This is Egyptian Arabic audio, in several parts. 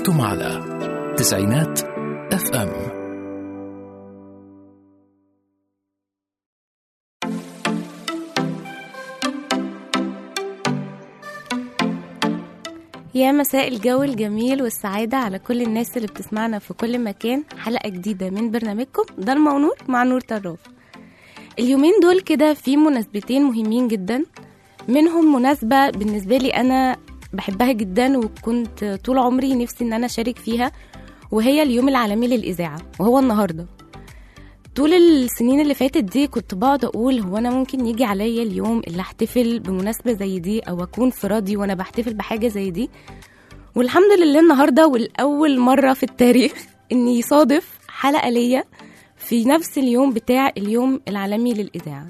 أنتم على تسعينات اف ام يا مساء الجو الجميل والسعادة على كل الناس اللي بتسمعنا في كل مكان حلقة جديدة من برنامجكم ضلمة ونور مع نور طراف اليومين دول كده في مناسبتين مهمين جدا منهم مناسبة بالنسبة لي أنا بحبها جدا وكنت طول عمري نفسي إن أنا أشارك فيها وهي اليوم العالمي للإذاعة وهو النهاردة طول السنين اللي فاتت دي كنت بقعد أقول هو أنا ممكن يجي عليا اليوم اللي أحتفل بمناسبة زي دي أو أكون في راديو وأنا بحتفل بحاجة زي دي والحمد لله النهاردة والأول مرة في التاريخ إن يصادف حلقة ليا في نفس اليوم بتاع اليوم العالمي للإذاعة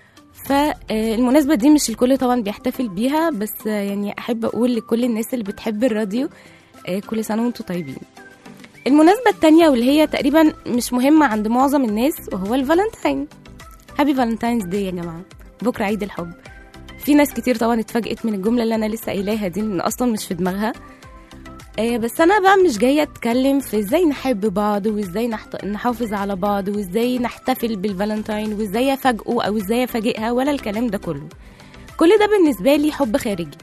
فالمناسبة دي مش الكل طبعا بيحتفل بيها بس يعني أحب أقول لكل الناس اللي بتحب الراديو آه، كل سنة وانتم طيبين المناسبة التانية واللي هي تقريبا مش مهمة عند معظم الناس وهو الفالنتاين هابي فالنتاينز دي يا جماعة بكرة عيد الحب في ناس كتير طبعا اتفاجئت من الجملة اللي أنا لسه قايلاها دي لأن أصلا مش في دماغها آه، بس أنا بقى مش جاية أتكلم في إزاي نحب بعض وإزاي نحت... نحافظ على بعض وإزاي نحتفل بالفالنتاين وإزاي أفاجئه أو إزاي أفاجئها ولا الكلام ده كله كل ده بالنسبة لي حب خارجي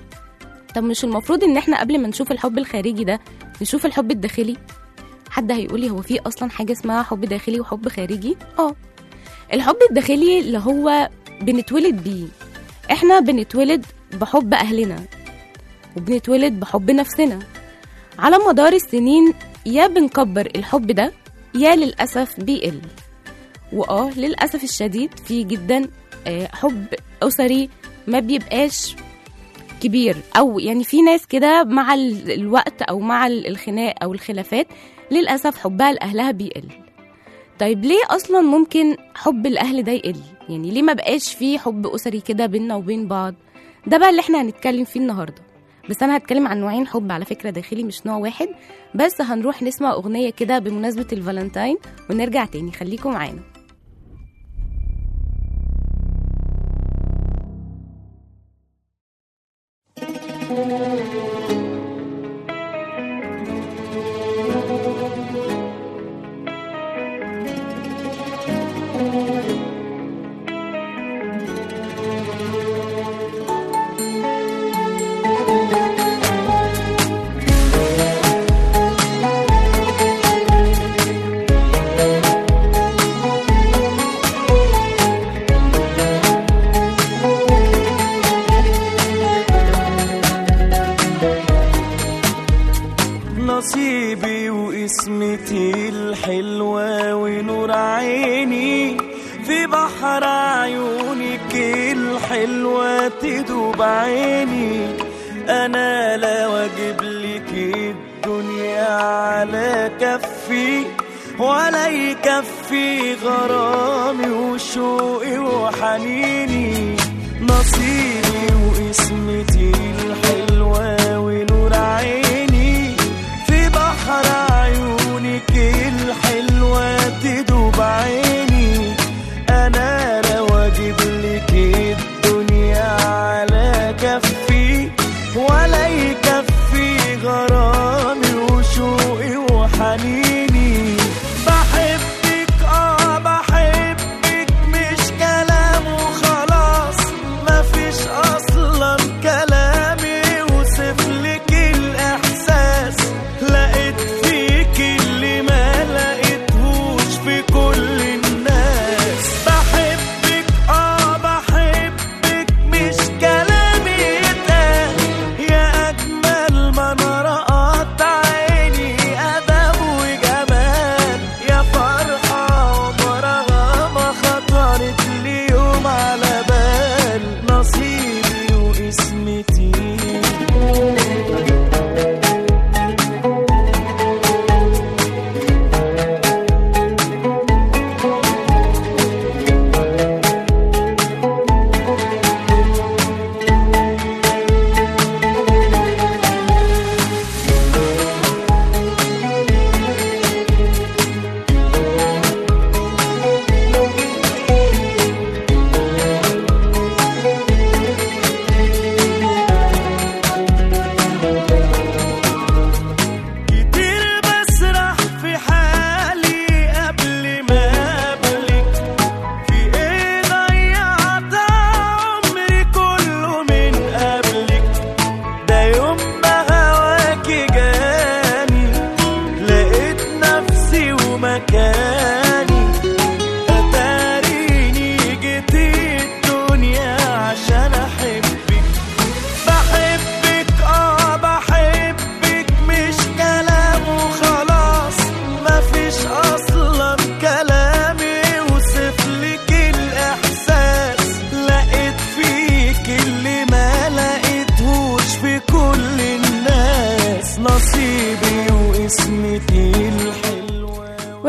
طب مش المفروض ان احنا قبل ما نشوف الحب الخارجي ده نشوف الحب الداخلي حد هيقولي هو في اصلا حاجه اسمها حب داخلي وحب خارجي اه الحب الداخلي اللي هو بنتولد بيه احنا بنتولد بحب اهلنا وبنتولد بحب نفسنا على مدار السنين يا بنكبر الحب ده يا للاسف بيقل واه للاسف الشديد في جدا آه، حب اسري ما بيبقاش كبير او يعني في ناس كده مع ال- الوقت او مع ال- الخناق او الخلافات للاسف حبها لاهلها بيقل طيب ليه اصلا ممكن حب الاهل ده يقل يعني ليه ما بقاش في حب اسري كده بينا وبين بعض ده بقى اللي احنا هنتكلم فيه النهارده بس انا هتكلم عن نوعين حب على فكره داخلي مش نوع واحد بس هنروح نسمع اغنيه كده بمناسبه الفالنتاين ونرجع تاني خليكم معانا نصيبي واسمتي الحلوة ونور عيني في بحر عيونك الحلوة تدوب عيني أنا لا واجب لك الدنيا على كفي ولا يكفي غرامي وشوقي وحنيني نصيبي واسمتي الحلوة ونور عيني في بحر عيونك الحلوة تدوب عيني أنا لا واجب لك الدنيا على كفي ولا يكفي غرامي وشوقي وحنيني بحبك اه بحبك مش كلام وخلاص مفيش اصلا كلام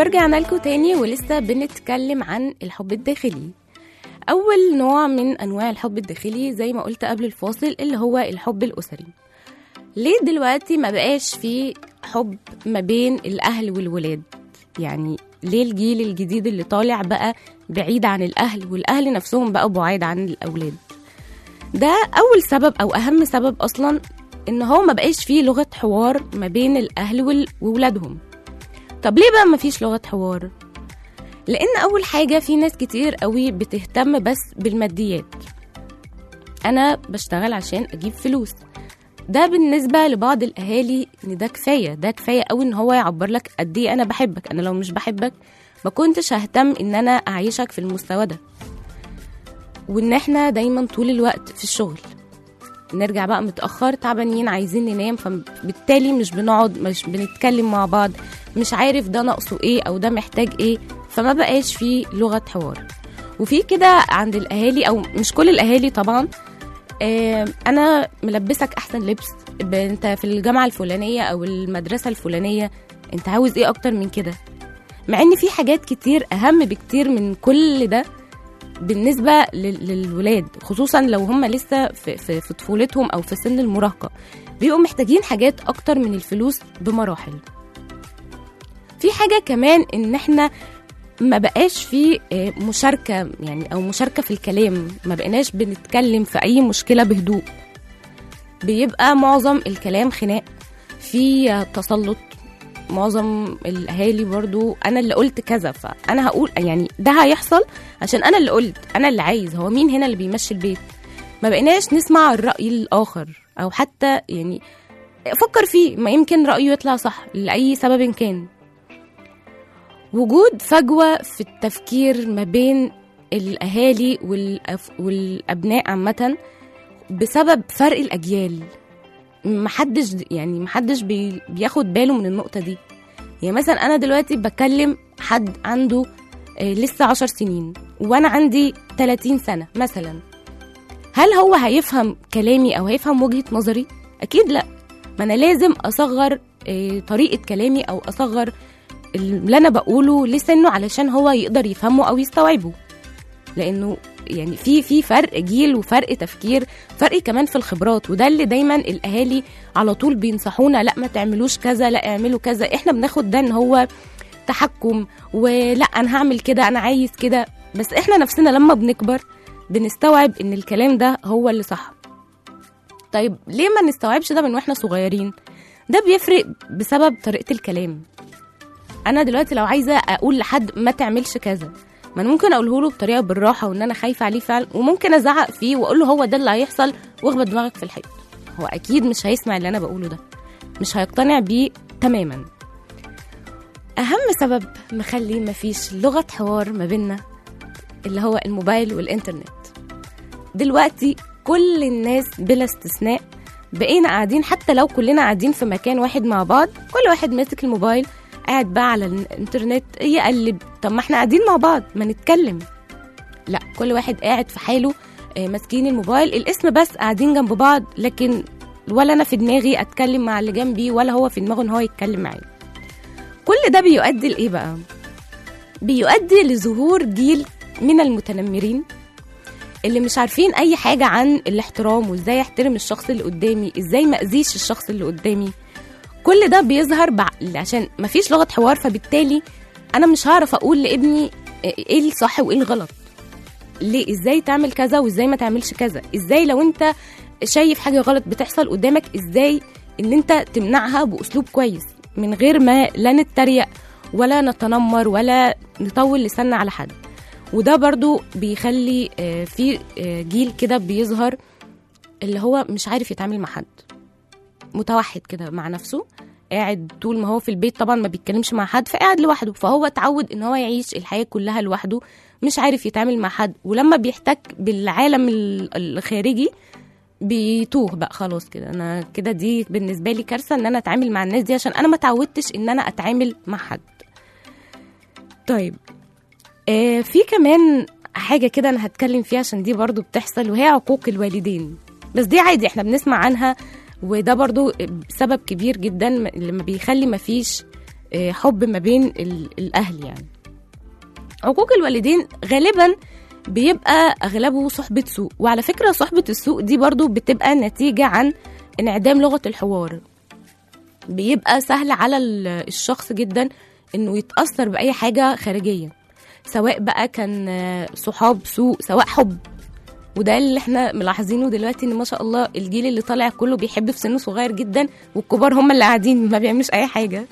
ورجعنا لكم تاني ولسه بنتكلم عن الحب الداخلي أول نوع من أنواع الحب الداخلي زي ما قلت قبل الفاصل اللي هو الحب الأسري ليه دلوقتي ما بقاش في حب ما بين الأهل والولاد يعني ليه الجيل الجديد اللي طالع بقى بعيد عن الأهل والأهل نفسهم بقوا بعاد عن الأولاد ده أول سبب أو أهم سبب أصلا إن هو ما بقاش فيه لغة حوار ما بين الأهل وال- وولادهم طب ليه بقى ما فيش لغة حوار؟ لأن أول حاجة في ناس كتير قوي بتهتم بس بالماديات أنا بشتغل عشان أجيب فلوس ده بالنسبة لبعض الأهالي إن ده كفاية ده كفاية قوي إن هو يعبر لك قد إيه أنا بحبك أنا لو مش بحبك ما كنتش ههتم إن أنا أعيشك في المستوى ده وإن إحنا دايما طول الوقت في الشغل نرجع بقى متأخر تعبانين عايزين ننام فبالتالي مش بنقعد مش بنتكلم مع بعض مش عارف ده ناقصه ايه او ده محتاج ايه فما بقاش في لغة حوار وفي كده عند الاهالي او مش كل الاهالي طبعا آه انا ملبسك احسن لبس ب- انت في الجامعة الفلانية او المدرسة الفلانية انت عاوز ايه اكتر من كده مع ان في حاجات كتير اهم بكتير من كل ده بالنسبة لل- للولاد خصوصا لو هم لسه في, في, في طفولتهم أو في سن المراهقة بيبقوا محتاجين حاجات أكتر من الفلوس بمراحل في حاجة كمان إن إحنا ما بقاش في آه، مشاركة يعني أو مشاركة في الكلام ما بقناش بنتكلم في أي مشكلة بهدوء بيبقى معظم الكلام خناق في آه، تسلط معظم الاهالي برضو انا اللي قلت كذا فانا هقول يعني ده هيحصل عشان انا اللي قلت انا اللي عايز هو مين هنا اللي بيمشي البيت ما بقيناش نسمع الراي الاخر او حتى يعني فكر فيه ما يمكن رايه يطلع صح لاي سبب كان وجود فجوه في التفكير ما بين الاهالي والأف... والابناء عامه بسبب فرق الاجيال محدش يعني محدش بي بياخد باله من النقطة دي يعني مثلا أنا دلوقتي بكلم حد عنده آه، لسه عشر سنين وأنا عندي 30 سنة مثلا هل هو هيفهم كلامي أو هيفهم وجهة نظري؟ أكيد لأ ما أنا لازم أصغر آه، طريقة كلامي أو أصغر اللي أنا بقوله لسنه علشان هو يقدر يفهمه أو يستوعبه لأنه يعني في في فرق جيل وفرق تفكير فرق كمان في الخبرات وده اللي دايما الاهالي على طول بينصحونا لا ما تعملوش كذا لا اعملوا كذا احنا بناخد ده ان هو تحكم ولا انا هعمل كده انا عايز كده بس احنا نفسنا لما بنكبر بنستوعب ان الكلام ده هو اللي صح طيب ليه ما نستوعبش ده من واحنا صغيرين ده بيفرق بسبب طريقة الكلام انا دلوقتي لو عايزة اقول لحد ما تعملش كذا ما انا ممكن اقوله له بطريقه بالراحه وان انا خايفه عليه فعلا وممكن ازعق فيه واقول له هو ده اللي هيحصل واخبط دماغك في الحيط هو اكيد مش هيسمع اللي انا بقوله ده مش هيقتنع بيه تماما اهم سبب مخلي مفيش لغه حوار ما بيننا اللي هو الموبايل والانترنت دلوقتي كل الناس بلا استثناء بقينا قاعدين حتى لو كلنا قاعدين في مكان واحد مع بعض كل واحد ماسك الموبايل قاعد بقى على الانترنت يقلب طب ما احنا قاعدين مع بعض ما نتكلم لا كل واحد قاعد في حاله آه، ماسكين الموبايل الاسم بس قاعدين جنب بعض لكن ولا انا في دماغي اتكلم مع اللي جنبي ولا هو في دماغه ان هو يتكلم معايا كل ده بيؤدي لايه بقى بيؤدي لظهور جيل من المتنمرين اللي مش عارفين اي حاجه عن الاحترام وازاي احترم الشخص اللي قدامي ازاي ما اذيش الشخص اللي قدامي كل ده بيظهر بعقل عشان مفيش لغه حوار فبالتالي انا مش هعرف اقول لابني ايه الصح وايه الغلط ليه ازاي تعمل كذا وازاي ما تعملش كذا ازاي لو انت شايف حاجه غلط بتحصل قدامك ازاي ان انت تمنعها باسلوب كويس من غير ما لا نتريق ولا نتنمر ولا نطول لساننا على حد وده برضو بيخلي آه، في آه، جيل كده بيظهر اللي هو مش عارف يتعامل مع حد متوحد كده مع نفسه قاعد طول ما هو في البيت طبعا ما بيتكلمش مع حد فقاعد لوحده فهو اتعود ان هو يعيش الحياه كلها لوحده مش عارف يتعامل مع حد ولما بيحتك بالعالم ال- الخارجي بيتوه بقى خلاص كده انا كده دي بالنسبه لي كارثه ان انا اتعامل مع الناس دي عشان انا ما اتعودتش ان انا اتعامل مع حد طيب آه في كمان حاجه كده انا هتكلم فيها عشان دي برضو بتحصل وهي عقوق الوالدين بس دي عادي احنا بنسمع عنها وده برضو سبب كبير جدا لما بيخلي مفيش آه، حب ما بين ال- الاهل يعني عقوق الوالدين غالبا بيبقى اغلبه صحبة سوء وعلى فكرة صحبة السوء دي برضو بتبقى نتيجة عن انعدام لغة الحوار بيبقى سهل على ال- الشخص جدا انه يتأثر بأي حاجة خارجية سواء بقى كان آه، صحاب سوء سواء حب وده اللي احنا ملاحظينه دلوقتي ان ما شاء الله الجيل اللي طالع كله بيحب في سن صغير جدا والكبار هم اللي قاعدين ما بيعملوش اي حاجه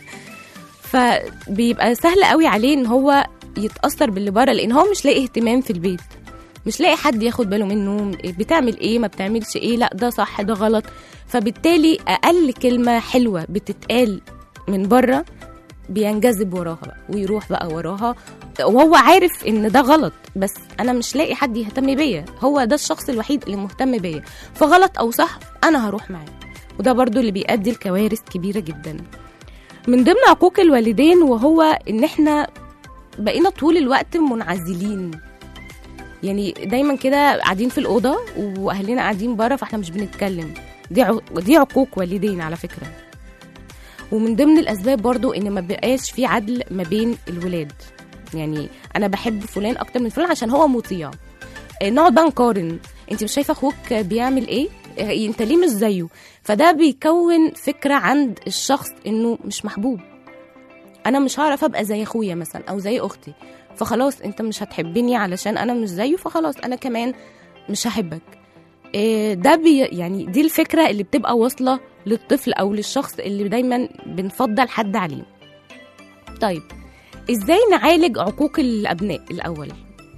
فبيبقى سهل قوي عليه ان هو يتاثر باللي بره لان هو مش لاقي اهتمام في البيت مش لاقي حد ياخد باله منه بتعمل ايه ما بتعملش ايه لا ده صح ده غلط فبالتالي اقل كلمه حلوه بتتقال من بره بينجذب وراها بقى ويروح بقى وراها وهو عارف ان ده غلط بس انا مش لاقي حد يهتم بيا هو ده الشخص الوحيد اللي مهتم بيا فغلط او صح انا هروح معاه وده برضو اللي بيؤدي لكوارث كبيره جدا من ضمن عقوق الوالدين وهو ان احنا بقينا طول الوقت منعزلين يعني دايما كده قاعدين في الاوضه واهلنا قاعدين بره فاحنا مش بنتكلم دي عق- دي عقوق والدين على فكره ومن ضمن الاسباب برضو ان ما بقاش في عدل ما بين الولاد يعني انا بحب فلان اكتر من فلان عشان هو مطيع آه، نقعد بقى نقارن انت مش شايفه اخوك بيعمل ايه آه، انت ليه مش زيه فده بيكون فكره عند الشخص انه مش محبوب انا مش هعرف ابقى زي اخويا مثلا او زي اختي فخلاص انت مش هتحبني علشان انا مش زيه فخلاص انا كمان مش هحبك إيه ده بي يعني دي الفكره اللي بتبقى واصله للطفل او للشخص اللي دايما بنفضل حد عليه طيب ازاي نعالج عقوق الابناء الاول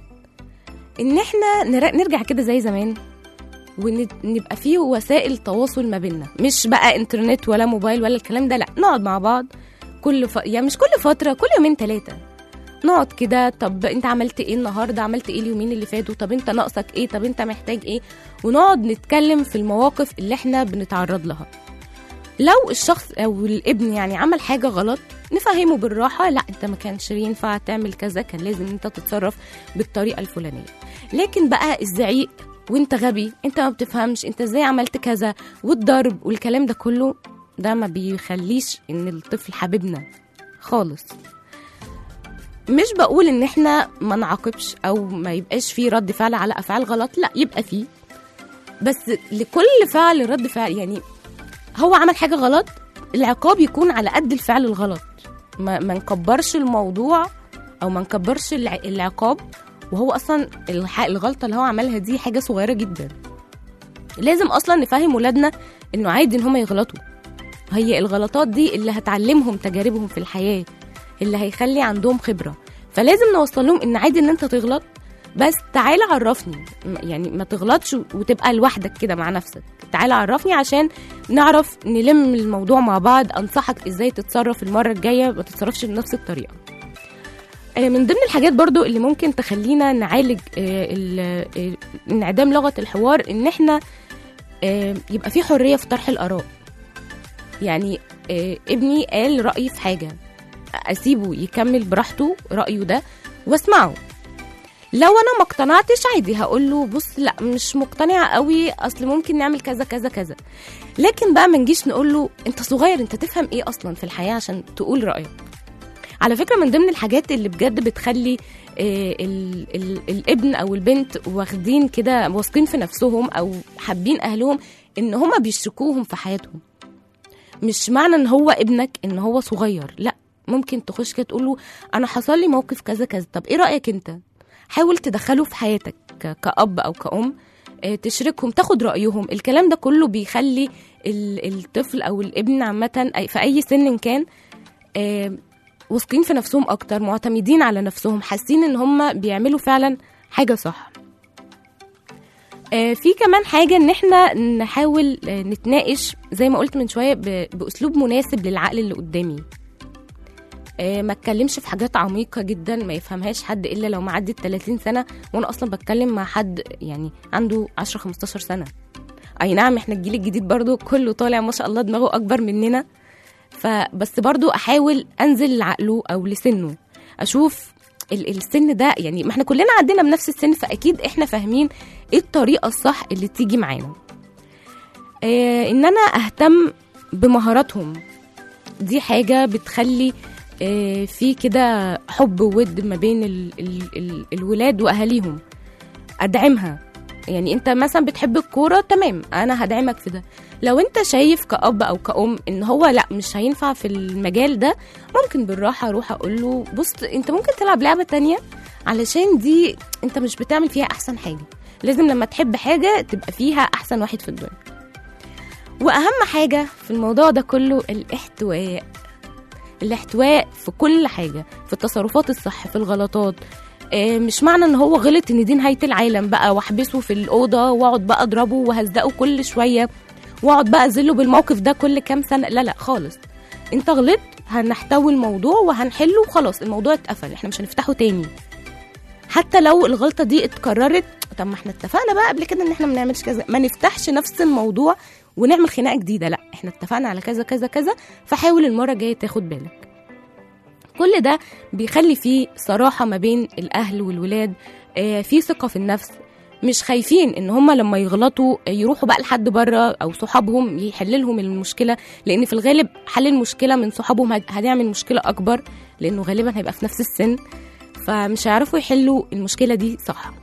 ان احنا نر- نرجع كده زي زمان ونبقى فيه وسائل تواصل ما بيننا مش بقى انترنت ولا موبايل ولا الكلام ده لا نقعد مع بعض كل ف... يعني مش كل فتره كل يومين ثلاثه نقعد كده طب انت عملت ايه النهارده عملت ايه اليومين اللي فاتوا طب انت ناقصك ايه طب انت محتاج ايه ونقعد نتكلم في المواقف اللي احنا بنتعرض لها لو الشخص او الابن يعني عمل حاجه غلط نفهمه بالراحه لا انت ما كانش ينفع تعمل كذا كان لازم انت تتصرف بالطريقه الفلانيه لكن بقى الزعيق وانت غبي انت ما بتفهمش انت ازاي عملت كذا والضرب والكلام ده كله ده ما بيخليش ان الطفل حبيبنا خالص مش بقول ان احنا ما نعاقبش او ما يبقاش فيه رد فعل على افعال غلط لا يبقى فيه بس لكل فعل رد فعل يعني هو عمل حاجه غلط العقاب يكون على قد الفعل الغلط ما, ما نكبرش الموضوع او ما نكبرش الع- العقاب وهو اصلا الح- الغلطه اللي هو عملها دي حاجه صغيره جدا لازم اصلا نفهم ولادنا انه عادي ان هم يغلطوا هي الغلطات دي اللي هتعلمهم تجاربهم في الحياه اللي هيخلي عندهم خبره فلازم نوصل لهم ان عادي ان انت تغلط بس تعالى عرفني م- يعني ما تغلطش وتبقى لوحدك كده مع نفسك تعالى عرفني عشان نعرف نلم الموضوع مع بعض انصحك ازاي تتصرف المره الجايه ما تتصرفش بنفس الطريقه آه، من ضمن الحاجات برضو اللي ممكن تخلينا نعالج آه، ال- آه، انعدام لغه الحوار ان احنا آه، يبقى في حريه في طرح الاراء يعني آه، ابني قال رايي في حاجه اسيبه يكمل براحته رايه ده واسمعه لو انا ما اقتنعتش عادي هقول له بص لا مش مقتنعه قوي اصل ممكن نعمل كذا كذا كذا لكن بقى ما نجيش نقول له انت صغير انت تفهم ايه اصلا في الحياه عشان تقول رايك على فكره من ضمن الحاجات اللي بجد بتخلي آه، ال ال الابن او البنت واخدين كده واثقين في نفسهم او حابين اهلهم ان هما بيشركوهم في حياتهم مش معنى ان هو ابنك ان هو صغير لا ممكن تخش كده تقول له انا حصل لي موقف كذا كذا طب ايه رايك انت حاول تدخله في حياتك ك- كأب أو كأم آه، تشركهم تاخد رأيهم الكلام ده كله بيخلي ال- الطفل أو الابن عامة أي- في أي سن كان آه، واثقين في نفسهم أكتر معتمدين على نفسهم حاسين إن هم بيعملوا فعلا حاجة صح آه، في كمان حاجة إن إحنا نحاول آه، نتناقش زي ما قلت من شوية ب- بأسلوب مناسب للعقل اللي قدامي آه، ما اتكلمش في حاجات عميقه جدا ما يفهمهاش حد الا لو معدي 30 سنه وانا اصلا بتكلم مع حد يعني عنده 10 15 سنه اي نعم احنا الجيل الجديد برضو كله طالع ما شاء الله دماغه اكبر مننا فبس برضو احاول انزل لعقله او لسنه اشوف ال- السن ده يعني ما احنا كلنا عدينا بنفس السن فاكيد احنا فاهمين ايه الطريقه الصح اللي تيجي معانا آه ان انا اهتم بمهاراتهم دي حاجه بتخلي آه، في كده حب وود ما بين ال ال ال الولاد واهاليهم ادعمها يعني انت مثلا بتحب الكوره تمام انا هدعمك في ده لو انت شايف كأب او كأم ان هو لا مش هينفع في المجال ده ممكن بالراحه اروح اقول له بص انت ممكن تلعب لعبه تانية علشان دي انت مش بتعمل فيها احسن حاجه لازم لما تحب حاجه تبقى فيها احسن واحد في الدنيا واهم حاجه في الموضوع ده كله الاحتواء الاحتواء في كل حاجه في التصرفات الصح في الغلطات آه، مش معنى ان هو غلط ان دي نهايه العالم بقى واحبسه في الاوضه واقعد بقى اضربه وهزقه كل شويه واقعد بقى اذله بالموقف ده كل كام سنه لا لا خالص انت غلطت هنحتوي الموضوع وهنحله وخلاص الموضوع اتقفل احنا مش هنفتحه تاني حتى لو الغلطه دي اتكررت طب ما احنا اتفقنا بقى قبل كده ان احنا ما نعملش كذا ما نفتحش نفس الموضوع ونعمل خناقه جديده لا احنا اتفقنا على كذا كذا كذا فحاول المره الجايه تاخد بالك كل ده بيخلي فيه صراحه ما بين الاهل والولاد آه، في ثقه في النفس مش خايفين ان هم لما يغلطوا يروحوا بقى لحد بره او صحابهم يحل لهم المشكله لان في الغالب حل المشكله من صحابهم هت- هنعمل مشكله اكبر لانه غالبا هيبقى في نفس السن فمش هيعرفوا يحلوا المشكله دي صح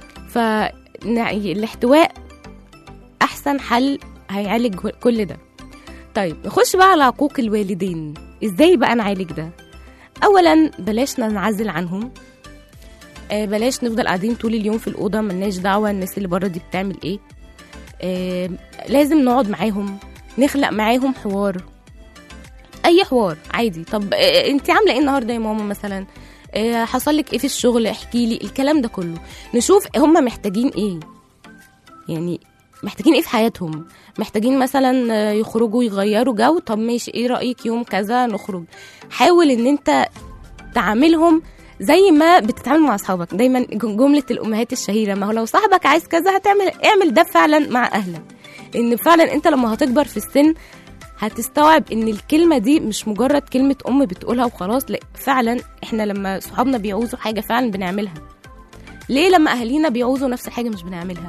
فالاحتواء احسن حل هيعالج كل ده طيب نخش بقى على عقوق الوالدين ازاي بقى نعالج ده اولا بلاش ننعزل عنهم آه بلاش نفضل قاعدين طول اليوم في الاوضه ملناش دعوه الناس اللي بره دي بتعمل ايه آه لازم نقعد معاهم نخلق معاهم حوار اي حوار عادي طب آه انت عامله ايه النهارده يا ماما مثلا آه حصل لك ايه في الشغل احكي لي الكلام ده كله نشوف هم محتاجين ايه يعني محتاجين ايه في حياتهم محتاجين مثلا آه، يخرجوا يغيروا جو طب ماشي ايه رايك يوم كذا نخرج حاول ان انت تعاملهم زي ما بتتعامل مع اصحابك دايما جمله الامهات الشهيره ما هو لو صاحبك عايز كذا هتعمل اعمل ده فعلا مع اهلك ان فعلا انت لما هتكبر في السن هتستوعب ان الكلمه دي مش مجرد كلمه ام بتقولها وخلاص لا فعلا احنا لما صحابنا بيعوزوا حاجه فعلا بنعملها ليه لما اهالينا بيعوزوا نفس الحاجه مش بنعملها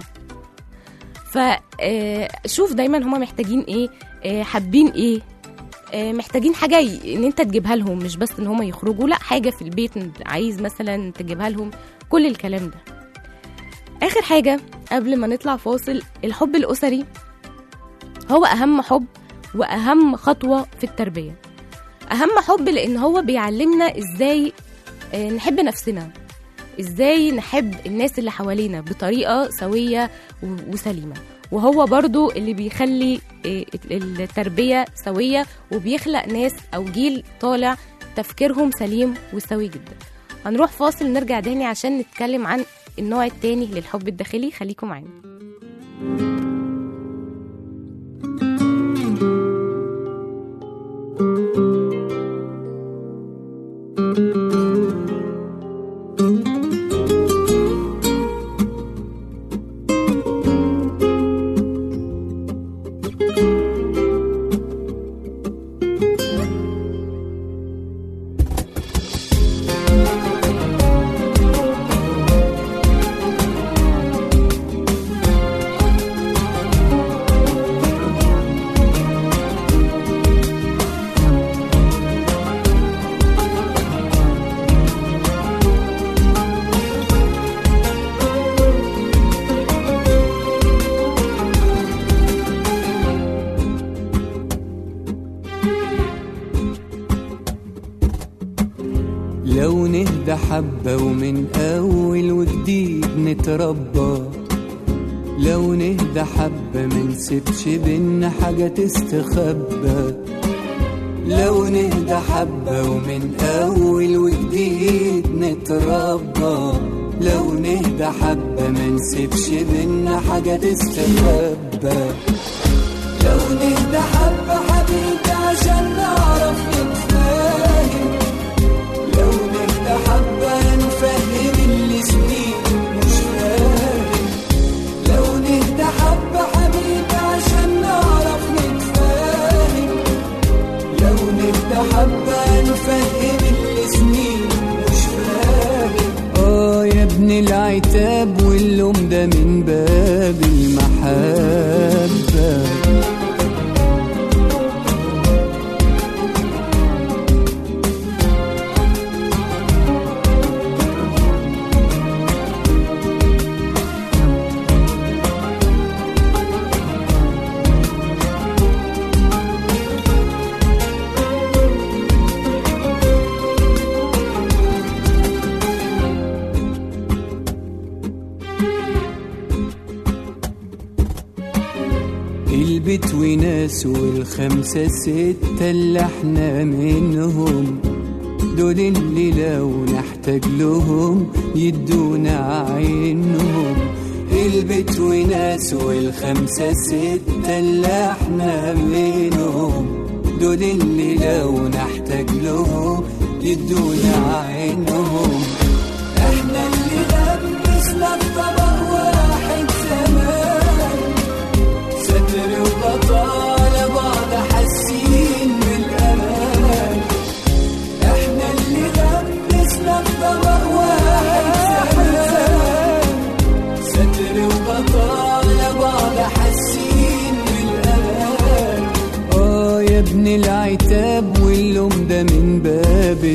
فشوف دايما هما محتاجين ايه آه، حابين ايه آه، محتاجين حاجه ي- ان انت تجيبها لهم مش بس ان هما يخرجوا لا حاجه في البيت عايز مثلا تجيبها لهم كل الكلام ده اخر حاجه قبل ما نطلع فاصل الحب الاسري هو اهم حب واهم خطوه في التربيه اهم حب لان هو بيعلمنا ازاي آه، نحب نفسنا ازاي نحب الناس اللي حوالينا بطريقه سويه و- وسليمه وهو برضو اللي بيخلي آه، التربيه سويه وبيخلق ناس او جيل طالع تفكيرهم سليم وسوي جدا هنروح فاصل نرجع تاني عشان نتكلم عن النوع التاني للحب الداخلي خليكم معانا لو نهدى حبة ومن أول وجديد نتربى لو نهدى حبة منسيبش بينا حاجة تستخبى لو نهدى حبة ومن أول وجديد نتربى لو نهدى حبة منسيبش بينا حاجة تستخبى لو نهدى حبة حبيبي عشان نعرف نتفاهم لو نهدى حبة نفهم اللي سنين مش فاهم لو نهدى حبة حبيبي عشان نعرف نتفاهم لو نهدى حبة نفهم اللي سنين مش فاهم اه يا ابن العتاب واللوم ده من باب المحبة وناس والخمسة ستة اللي احنا منهم دول اللي لو نحتاج لهم يدونا عينهم البيت وناس والخمسة ستة اللي احنا منهم دول اللي لو نحتاج لهم يدونا عينهم احنا اللي لبسنا الطبق واحد زمان ستر وبطالة بعض حاسين بالامان احنا اللي لبسنا الطبق واحد زمان ستر وبطالة بعض حاسين بالامان اه يا ابن العتاب واللوم ده من باب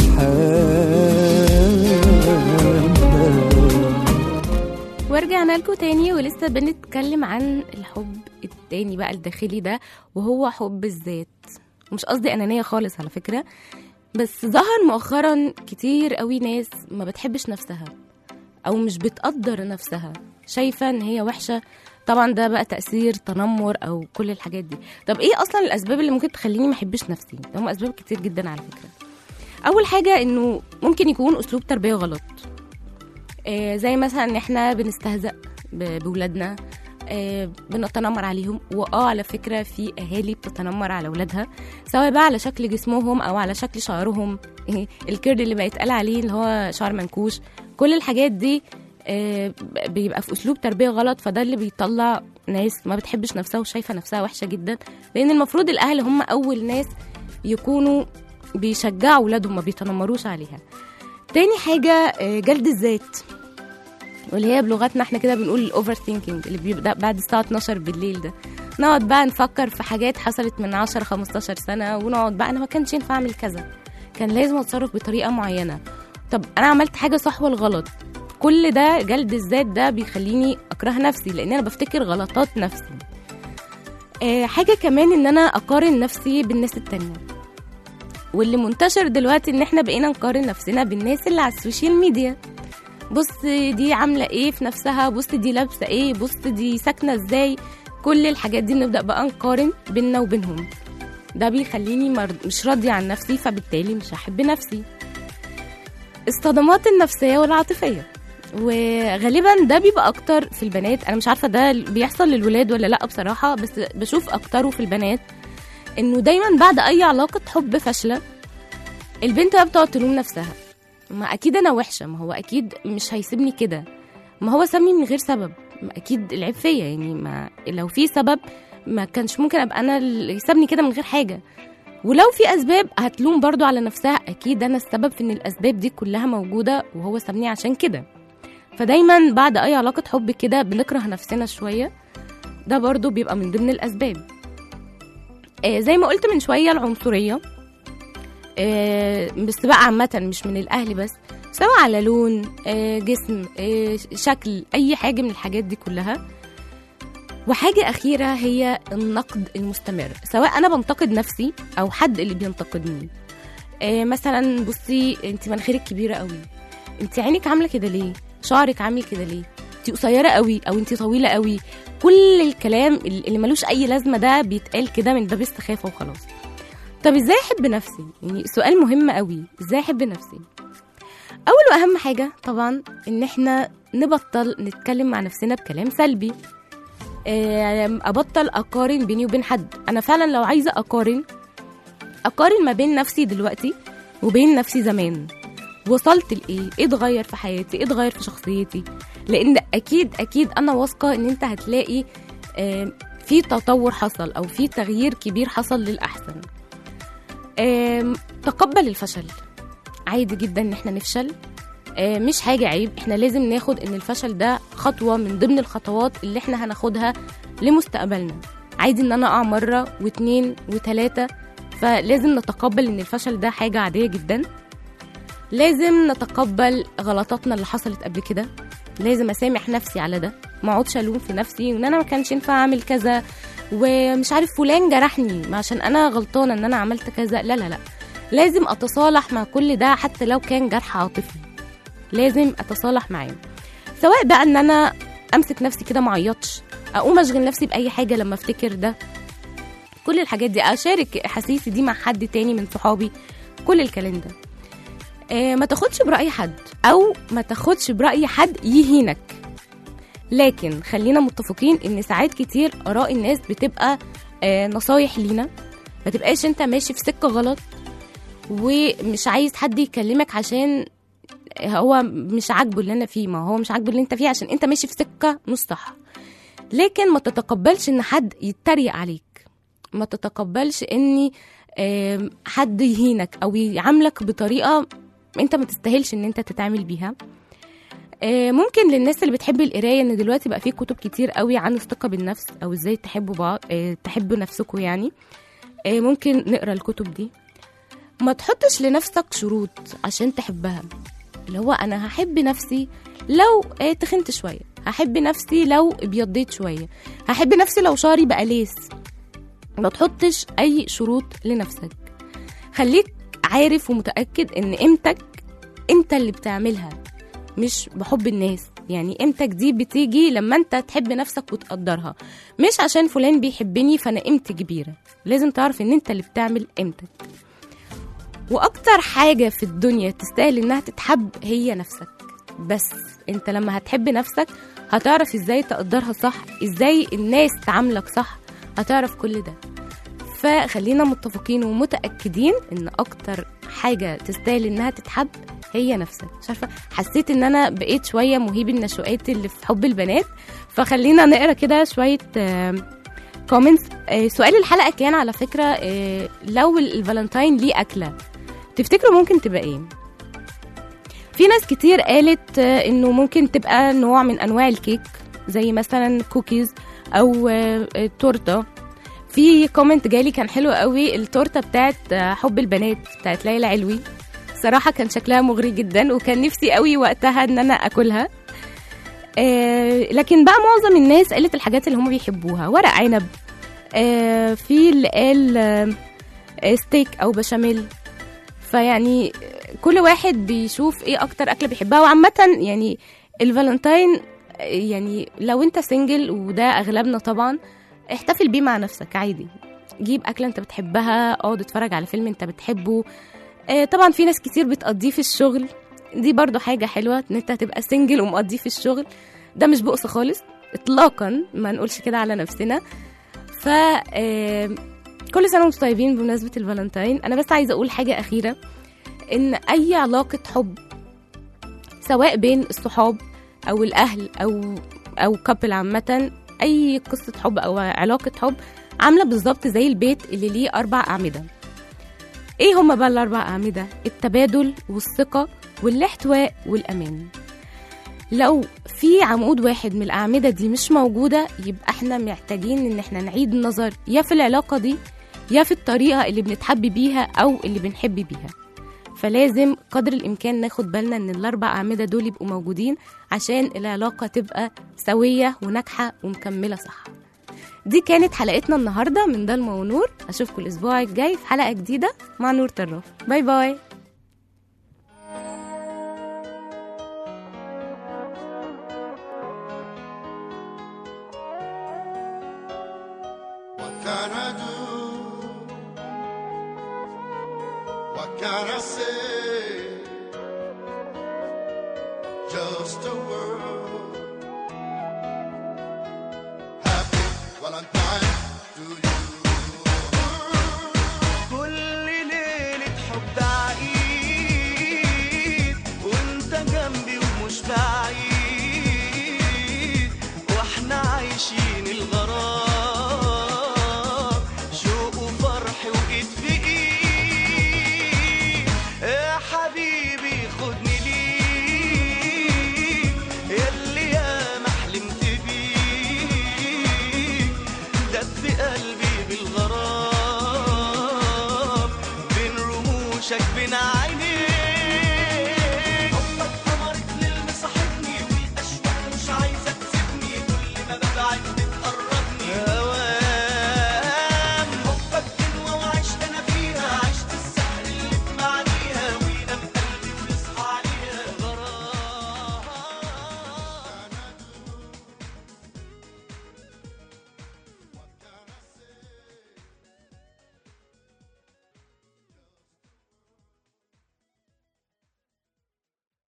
المحبة ورجعنا لكم تاني ولسه بنتكلم عن الحب التاني بقى الداخلي ده وهو حب الذات مش قصدي أنانية خالص على فكرة بس ظهر مؤخرا كتير قوي ناس ما بتحبش نفسها أو مش بتقدر نفسها شايفة إن هي وحشة طبعا ده بقى تأثير تنمر أو كل الحاجات دي طب إيه أصلا الأسباب اللي ممكن تخليني ما أحبش نفسي هم أسباب كتير جدا على فكرة أول حاجة إنه ممكن يكون أسلوب تربية غلط آه، زي مثلا ان احنا بنستهزأ ب- بولادنا آه، بنتنمر عليهم واه على فكره في اهالي بتتنمر على اولادها سواء بقى على شكل جسمهم او على شكل شعرهم الكيرد اللي بيتقال عليه اللي هو شعر منكوش كل الحاجات دي آه، بيبقى في اسلوب تربيه غلط فده اللي بيطلع ناس ما بتحبش نفسها وشايفه نفسها وحشه جدا لان المفروض الاهل هم اول ناس يكونوا بيشجعوا اولادهم ما بيتنمروش عليها تاني حاجه آه، جلد الذات واللي هي بلغتنا احنا كده بنقول الاوفر ثينكينج اللي بيبدا بعد الساعه 12 بالليل ده نقعد بقى نفكر في حاجات حصلت من 10 15 سنه ونقعد بقى انا ما كانش ينفع اعمل كذا كان لازم اتصرف بطريقه معينه طب انا عملت حاجه صح ولا غلط كل ده جلد الذات ده بيخليني اكره نفسي لان انا بفتكر غلطات نفسي آه حاجه كمان ان انا اقارن نفسي بالناس التانية واللي منتشر دلوقتي ان احنا بقينا نقارن نفسنا بالناس اللي على السوشيال ميديا بص دي عامله ايه في نفسها بص دي لابسه ايه بص دي ساكنه ازاي كل الحاجات دي نبدا بقى نقارن بينا وبينهم ده بيخليني مرض مش راضيه عن نفسي فبالتالي مش هحب نفسي الصدمات النفسيه والعاطفيه وغالبا ده بيبقى اكتر في البنات انا مش عارفه ده بيحصل للولاد ولا لا بصراحه بس بشوف اكتره في البنات انه دايما بعد اي علاقه حب فاشله البنت بقى بتقعد تلوم نفسها ما اكيد انا وحشه ما هو اكيد مش هيسيبني كده ما هو سابني من غير سبب ما اكيد العيب فيا يعني ما لو في سبب ما كانش ممكن ابقى انا اللي يسابني كده من غير حاجه ولو في اسباب هتلوم برضو على نفسها اكيد انا السبب في ان الاسباب دي كلها موجوده وهو سابني عشان كده فدايما بعد اي علاقه حب كده بنكره نفسنا شويه ده برضو بيبقى من ضمن الاسباب آه زي ما قلت من شويه العنصريه آه بس بقى عامه مش من الاهل بس سواء على لون آه جسم آه شكل اي حاجه من الحاجات دي كلها وحاجة أخيرة هي النقد المستمر سواء أنا بنتقد نفسي أو حد اللي بينتقدني آه مثلا بصي انت مناخيرك كبيرة قوي انت عينك عاملة كده ليه شعرك عامل كده ليه انت قصيرة قوي أو انت طويلة قوي كل الكلام اللي ملوش أي لازمة ده بيتقال كده من باب استخافة وخلاص طب ازاي احب نفسي يعني سؤال مهم قوي ازاي احب نفسي اول واهم حاجه طبعا ان احنا نبطل نتكلم مع نفسنا بكلام سلبي آه، ابطل اقارن بيني وبين حد انا فعلا لو عايزه اقارن اقارن ما بين نفسي دلوقتي وبين نفسي زمان وصلت لايه ايه اتغير في حياتي ايه اتغير في شخصيتي لان اكيد اكيد انا واثقه ان انت هتلاقي آه، في تطور حصل او في تغيير كبير حصل للاحسن آم، تقبل الفشل عادي جدا ان احنا نفشل آه، مش حاجة عيب احنا لازم ناخد ان الفشل ده خطوة من ضمن الخطوات اللي احنا هناخدها لمستقبلنا عادي ان انا اقع مرة واتنين وتلاتة فلازم نتقبل ان الفشل ده حاجة عادية جدا لازم نتقبل غلطاتنا اللي حصلت قبل كده لازم اسامح نفسي على ده ما اقعدش الوم في نفسي وان انا ما كانش ينفع اعمل كذا ومش عارف فلان جرحني ما عشان انا غلطانه ان انا عملت كذا لا لا لا لازم اتصالح مع كل ده حتى لو كان جرح عاطفي لازم اتصالح معاه سواء بقى ان انا امسك نفسي كده ما اعيطش اقوم اشغل نفسي باي حاجه لما افتكر ده كل الحاجات دي اشارك احاسيسي دي مع حد تاني من صحابي كل الكلام ده آه، ما تاخدش برأي حد او ما تاخدش برأي حد يهينك لكن خلينا متفقين ان ساعات كتير اراء الناس بتبقى آه، نصايح لينا ما تبقاش انت ماشي في سكة غلط ومش عايز حد يكلمك عشان هو مش عاجبه اللي انا فيه ما هو مش عاجبه اللي انت فيه عشان انت ماشي في سكة مش صح لكن ما تتقبلش ان حد يتريق عليك ما تتقبلش ان آم، حد يهينك او يعاملك بطريقة انت ما تستاهلش ان انت تتعامل بيها آه، ممكن للناس اللي بتحب القرايه ان دلوقتي بقى في كتب كتير قوي عن الثقه بالنفس او ازاي تحبوا بعض آه، تحبوا نفسكم يعني آه، ممكن نقرا الكتب دي ما تحطش لنفسك شروط عشان تحبها اللي هو انا هحب نفسي لو آه، تخنت شويه هحب نفسي لو ابيضيت شويه هحب نفسي لو شعري بقى ليس ما تحطش اي شروط لنفسك خليك عارف ومتاكد ان قيمتك انت اللي بتعملها مش بحب الناس يعني قيمتك دي بتيجي لما انت تحب نفسك وتقدرها مش عشان فلان بيحبني فانا قيمتي كبيره لازم تعرف ان انت اللي بتعمل قيمتك واكتر حاجه في الدنيا تستاهل انها تتحب هي نفسك بس انت لما هتحب نفسك هتعرف ازاي تقدرها صح ازاي الناس تعاملك صح هتعرف كل ده فخلينا متفقين ومتاكدين ان اكتر حاجه تستاهل انها تتحب هي نفسك مش عارفه حسيت ان انا بقيت شويه مهيب النشوءات اللي في حب البنات فخلينا نقرا كده شويه كومنتس سؤال الحلقه كان على فكره آه، لو الفالنتاين ليه اكله تفتكروا ممكن تبقى ايه في ناس كتير قالت آه، انه ممكن تبقى نوع من انواع الكيك زي مثلا كوكيز او آه، آه، تورته في كومنت جالي كان حلو قوي التورته بتاعت آه، حب البنات بتاعت ليلى علوي صراحة كان شكلها مغري جدا وكان نفسي قوي وقتها ان انا اكلها آه لكن بقى معظم الناس قالت الحاجات اللي هم بيحبوها ورق عنب آه في اللي قال آه آه، ستيك او بشاميل فيعني كل واحد بيشوف ايه اكتر اكله بيحبها وعامه يعني الفالنتاين آه، يعني لو انت سنجل وده اغلبنا طبعا احتفل بيه مع نفسك عادي جيب اكله انت بتحبها اقعد اتفرج على فيلم انت بتحبه آه، طبعا في ناس كتير بتقضيه في الشغل دي برضو حاجة حلوة ان انت هتبقى سنجل ومقضيه في الشغل ده مش بؤس خالص اطلاقا ما نقولش كده على نفسنا ف آه، كل سنة وانتم طيبين بمناسبة الفالنتاين انا بس عايزة اقول حاجة اخيرة ان اي علاقة حب سواء بين الصحاب او الاهل او او كابل عامة اي قصة حب او علاقة حب عاملة بالظبط زي البيت اللي ليه اربع اعمدة ايه هما بقى الاربع اعمده التبادل والثقه والاحتواء والامان لو في عمود واحد من الاعمده دي مش موجوده يبقى احنا محتاجين ان احنا نعيد النظر يا في العلاقه دي يا في الطريقه اللي بنتحب بيها او اللي بنحب بيها فلازم قدر الامكان ناخد بالنا ان الاربع اعمده دول يبقوا موجودين عشان العلاقه تبقى سويه وناجحه ومكمله صح دي كانت حلقتنا النهارده من ضلمه ونور اشوفكم الاسبوع الجاي في حلقه جديده مع نور طراف باي باي What can I do? What can I say? Just a word. Happy Valentine's